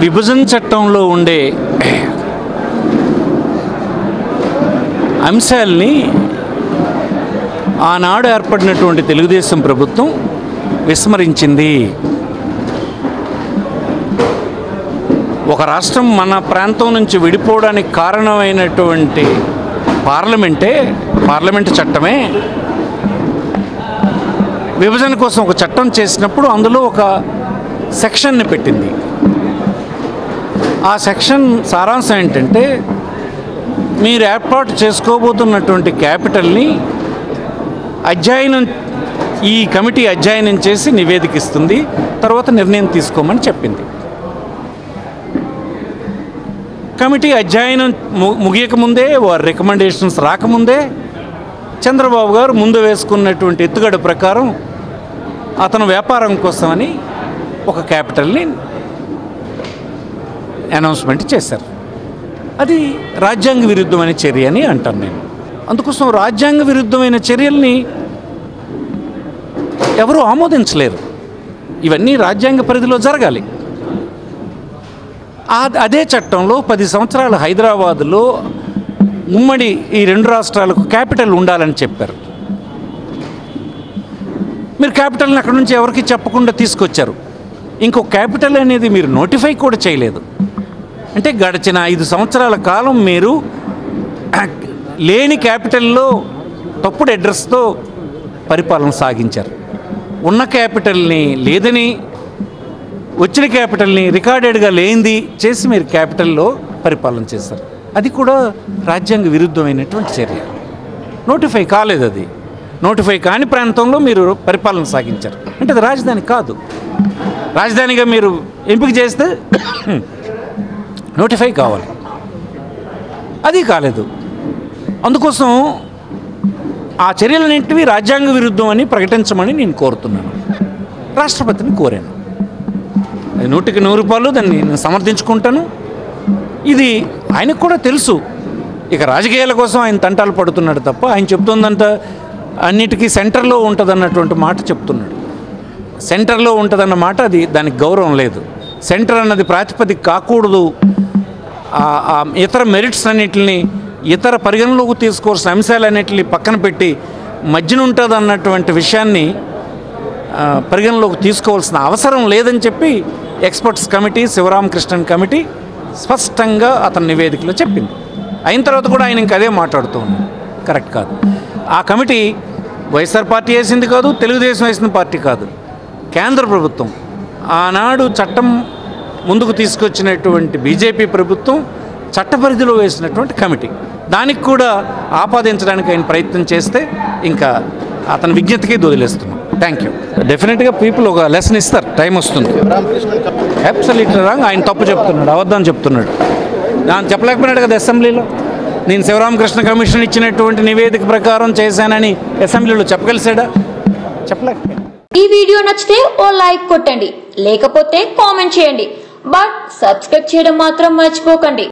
విభజన చట్టంలో ఉండే అంశాల్ని ఆనాడు ఏర్పడినటువంటి తెలుగుదేశం ప్రభుత్వం విస్మరించింది ఒక రాష్ట్రం మన ప్రాంతం నుంచి విడిపోవడానికి కారణమైనటువంటి పార్లమెంటే పార్లమెంటు చట్టమే విభజన కోసం ఒక చట్టం చేసినప్పుడు అందులో ఒక సెక్షన్ని పెట్టింది ఆ సెక్షన్ సారాంశం ఏంటంటే మీరు ఏర్పాటు చేసుకోబోతున్నటువంటి క్యాపిటల్ని అధ్యయనం ఈ కమిటీ అధ్యయనం చేసి నివేదిక ఇస్తుంది తర్వాత నిర్ణయం తీసుకోమని చెప్పింది కమిటీ అధ్యయనం ము- ముగియక ముందే వారి రికమెండేషన్స్ రాకముందే చంద్రబాబు గారు ముందు వేసుకున్నటువంటి ఎత్తుగడ ప్రకారం అతను వ్యాపారం కోసమని ఒక క్యాపిటల్ని అనౌన్స్మెంట్ చేశారు అది రాజ్యాంగ విరుద్ధమైన చర్య అని అంటాను నేను అందుకోసం రాజ్యాంగ విరుద్ధమైన చర్యల్ని ఎవరు ఆమోదించలేరు ఇవన్నీ రాజ్యాంగ పరిధిలో జరగాలి ఆ- అదే చట్టంలో పది సంవత్సరాలు హైదరాబాదులో ఉమ్మడి ఈ రెండు రాష్ట్రాలకు క్యాపిటల్ ఉండాలని చెప్పారు మీరు క్యాపిటల్ని అక్కడి నుంచి ఎవరికి చెప్పకుండా తీసుకొచ్చారు ఇంకో క్యాపిటల్ అనేది మీరు నోటిఫై కూడా చేయలేదు అంటే గడిచిన ఐదు సంవత్సరాల కాలం మీరు లేని క్యాపిటల్లో తప్పుడు అడ్రస్తో పరిపాలన సాగించారు ఉన్న క్యాపిటల్ని లేదని వచ్చిన క్యాపిటల్ని రికార్డెడ్గా లేనిది చేసి మీరు క్యాపిటల్లో పరిపాలన చేశారు అది కూడా రాజ్యాంగ విరుద్ధమైనటువంటి చర్య నోటిఫై కాలేదు అది నోటిఫై కాని ప్రాంతంలో మీరు పరిపాలన సాగించారు అంటే అది రాజధాని కాదు రాజధానిగా మీరు ఎంపిక చేస్తే నోటిఫై కావాలి అది కాలేదు అందుకోసం ఆ చర్యలన్నింటివి రాజ్యాంగ విరుద్ధం అని ప్రకటించమని నేను కోరుతున్నాను రాష్ట్రపతిని కోరాను అది నూటికి నూరు రూపాయలు దాన్ని నేను సమర్థించుకుంటాను ఇది ఆయనకు కూడా తెలుసు ఇక రాజకీయాల కోసం ఆయన తంటాలు పడుతున్నాడు తప్ప ఆయన చెప్తుందంట అన్నిటికీ సెంటర్లో ఉంటుందన్నటువంటి మాట చెప్తున్నాడు సెంటర్లో ఉంటుందన్న మాట అది దానికి గౌరవం లేదు సెంటర్ అన్నది ప్రాతిపదిక కాకూడదు ఆ- ఆ ఇతర మెరిట్స్ అన్నిటిని ఇతర పరిగణలోకి తీసుకోవాల్సిన అంశాలన్నిటిని పక్కన పెట్టి మధ్యన ఉంటుంది అన్నటువంటి విషయాన్ని ఆ, పరిగణలోకి తీసుకోవాల్సిన అవసరం లేదని చెప్పి ఎక్స్పర్ట్స్ కమిటీ శివరామకృష్ణన్ కమిటీ స్పష్టంగా అతని నివేదికలో చెప్పింది అయిన తర్వాత కూడా ఆయన ఇంకా అదే మాట్లాడుతూ ఉన్నాడు కరెక్ట్ కాదు ఆ కమిటీ వైఎస్ఆర్ పార్టీ వేసింది కాదు తెలుగుదేశం వేసిన పార్టీ కాదు కేంద్ర ప్రభుత్వం ఆనాడు చట్టం ముందుకు తీసుకొచ్చినటువంటి బీజేపీ ప్రభుత్వం చట్ట పరిధిలో వేసినటువంటి కమిటీ దానికి కూడా ఆపాదించడానికి ఆయన ప్రయత్నం చేస్తే ఇంకా అతని విజ్ఞతకి వదిలేస్తున్నాం థ్యాంక్ యూ డెఫినెట్గా పీపుల్ ఒక లెసన్ ఇస్తారు టైం వస్తుంది అబ్సల్యూట్ రాంగ్ ఆయన తప్పు చెప్తున్నాడు అబద్ధం చెప్తున్నాడు ನಾನು చెప్పలేకపోయినాడు కదా అసెంబ్లీలో నేను శివరామకృష్ణ కమిషన్ ఇచ్చినటువంటి నివేదిక ప్రకారం చేశానని అసెంబ్లీలో చెప్పగలిసాడా చెప్పలేకపోయాడు ఈ వీడియో నచ్చితే ఓ లైక్ కొట్టండి లేకపోతే కామెంట్ చేయండి బట్ సబ్స్క్రైబ్ చేయడం మాత్రం మర్చిపోకండి